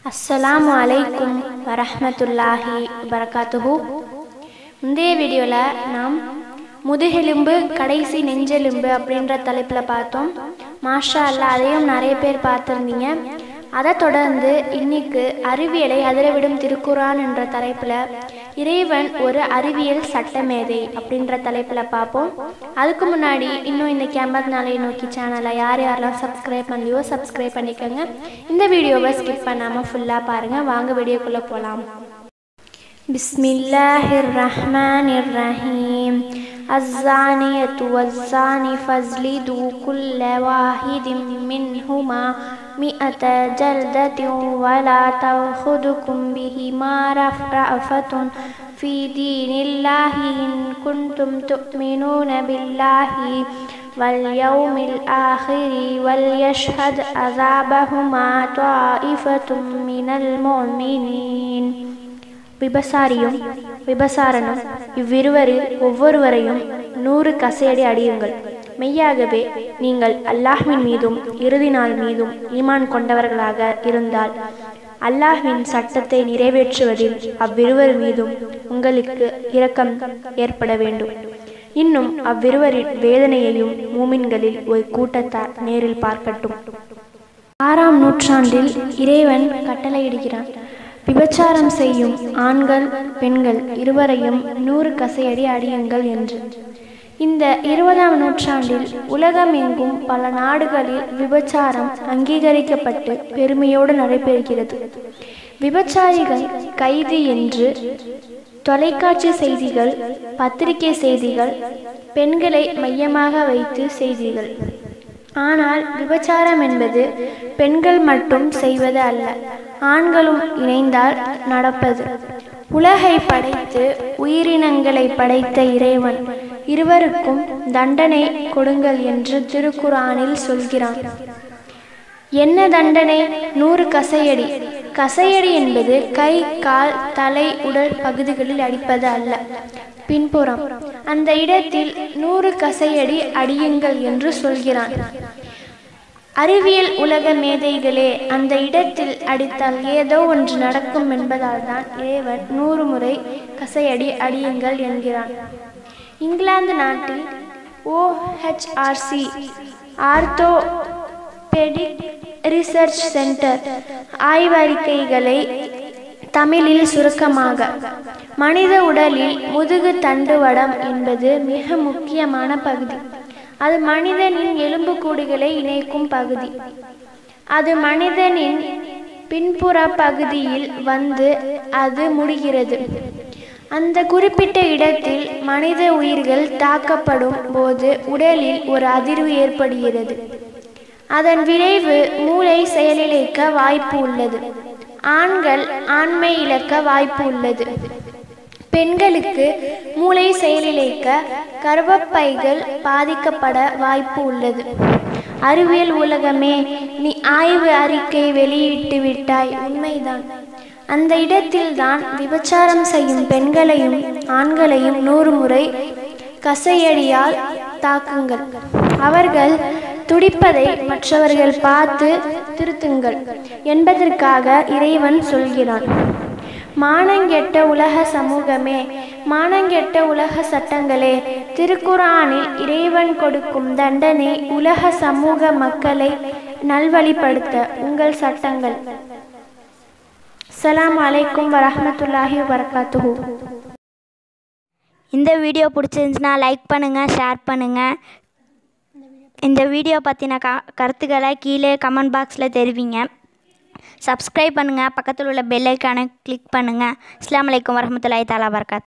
அஸ்ஸலாமு அலைக்கும் வரஹ்மத்துல்லாஹி வரகாத்துஹு முந்தைய வீடியோவில் நாம் முதுகெலும்பு கடைசி நெஞ்செலும்பு அப்படின்ற தலைப்பில் பார்த்தோம் மாஷா அல்லாஹ் அதையும் நிறைய பேர் பார்த்துருந்தீங்க அதை தொடர்ந்து இன்னைக்கு அறிவியலை அதிரவிடும் திருக்குரான் என்ற தலைப்பில் இறைவன் ஒரு அறிவியல் சட்டமேதை அப்படின்ற தலைப்பில் பார்ப்போம் அதுக்கு முன்னாடி இன்னும் இந்த கேம்பஸ் நாளை நோக்கி சேனலை யார் யாரெல்லாம் சப்ஸ்கிரைப் பண்ணலையோ சப்ஸ்கிரைப் பண்ணிக்கோங்க இந்த வீடியோவை ஸ்கிப் பண்ணாமல் ஃபுல்லாக பாருங்கள் வாங்க வீடியோக்குள்ளே போகலாம் بسم الله الرحمن الرحيم الزانية والزاني فاجلدوا كل واحد منهما مئة جلدة ولا تأخذكم بهما رأفة في دين الله إن كنتم تؤمنون بالله واليوم الآخر وليشهد عذابهما طائفة من المؤمنين விபசாரியும் விபசாரனும் இவ்விருவரில் ஒவ்வொருவரையும் நூறு கசையடி அடியுங்கள் மெய்யாகவே நீங்கள் அல்லாஹ்வின் மீதும் இறுதி நாள் மீதும் ஈமான் கொண்டவர்களாக இருந்தால் அல்லாஹ்வின் சட்டத்தை நிறைவேற்றுவதில் அவ்விருவர் மீதும் உங்களுக்கு இரக்கம் ஏற்பட வேண்டும் இன்னும் அவ்விருவரின் வேதனையையும் மூமின்களில் ஒரு கூட்டத்தார் நேரில் பார்க்கட்டும் ஆறாம் நூற்றாண்டில் இறைவன் கட்டளையிடுகிறான் விபச்சாரம் செய்யும் ஆண்கள் பெண்கள் இருவரையும் நூறு கசையடி அடியுங்கள் என்று இந்த இருபதாம் நூற்றாண்டில் உலகமெங்கும் பல நாடுகளில் விபச்சாரம் அங்கீகரிக்கப்பட்டு பெருமையோடு நடைபெறுகிறது விபச்சாரிகள் கைது என்று தொலைக்காட்சி செய்திகள் பத்திரிகை செய்திகள் பெண்களை மையமாக வைத்து செய்திகள் ஆனால் விபச்சாரம் என்பது பெண்கள் மட்டும் செய்வது அல்ல ஆண்களும் இணைந்தால் நடப்பது உலகை படைத்து உயிரினங்களை படைத்த இறைவன் இருவருக்கும் தண்டனை கொடுங்கள் என்று திருக்குறானில் சொல்கிறான் என்ன தண்டனை நூறு கசையடி கசையடி என்பது கை கால் தலை உடல் பகுதிகளில் அடிப்பது அல்ல பின்புறம் அந்த இடத்தில் நூறு கசையடி அடியுங்கள் என்று சொல்கிறான் அறிவியல் உலக மேதைகளே அந்த இடத்தில் அடித்தால் ஏதோ ஒன்று நடக்கும் என்பதால் தான் இறைவன் நூறு முறை கசையடி அடியுங்கள் என்கிறான் இங்கிலாந்து நாட்டில் OHRC orthopaedic research centre ஆய்வறிக்கைகளை தமிழில் சுருக்கமாக மனித உடலில் முதுகு தண்டுவடம் என்பது மிக முக்கியமான பகுதி அது மனிதனின் எலும்புக்கூடுகளை இணைக்கும் பகுதி அது மனிதனின் பின்புற பகுதியில் வந்து அது முடிகிறது அந்த குறிப்பிட்ட இடத்தில் மனித உயிர்கள் தாக்கப்படும் போது உடலில் ஒரு அதிர்வு ஏற்படுகிறது அதன் விளைவு மூளை செயலிழக்க வாய்ப்பு உள்ளது ஆண்கள் ஆண்மை இழக்க வாய்ப்பு உள்ளது பெண்களுக்கு மூளை செயலிழக்க கர்ப்பப்பைகள் பாதிக்கப்பட வாய்ப்பு உள்ளது அறிவியல் உலகமே நீ ஆய்வு அறிக்கை வெளியிட்டு விட்டாய் உண்மைதான் அந்த இடத்தில்தான் விபச்சாரம் செய்யும் பெண்களையும் ஆண்களையும் நூறு முறை கசையடியால் தாக்குங்கள் அவர்கள் துடிப்பதை மற்றவர்கள் பார்த்து திருத்துங்கள் என்பதற்காக இறைவன் சொல்கிறான் மானங்கெட்ட உலக சமூகமே மானங்கெட்ட உலக சட்டங்களே திருக்குறானில் இறைவன் கொடுக்கும் தண்டனை உலக சமூக மக்களை நல்வழிப்படுத்த உங்கள் சட்டங்கள் சலாம் அலைக்கும் வரமத்துல்லாஹி வரகாத்துஹூ இந்த வீடியோ பிடிச்சிருந்துச்சுன்னா லைக் பண்ணுங்கள் ஷேர் பண்ணுங்கள் இந்த வீடியோ பற்றின க கருத்துக்களை கீழே கமெண்ட் பாக்ஸில் தெரிவிங்க சப்ஸ்கிரைப் பண்ணுங்கள் பக்கத்தில் உள்ள பெல் ஐக்கானை கிளிக் பண்ணுங்கள் அஸ்லாம் வலைக்கம் வரமத்துல்லாய் தாலா வரகாத்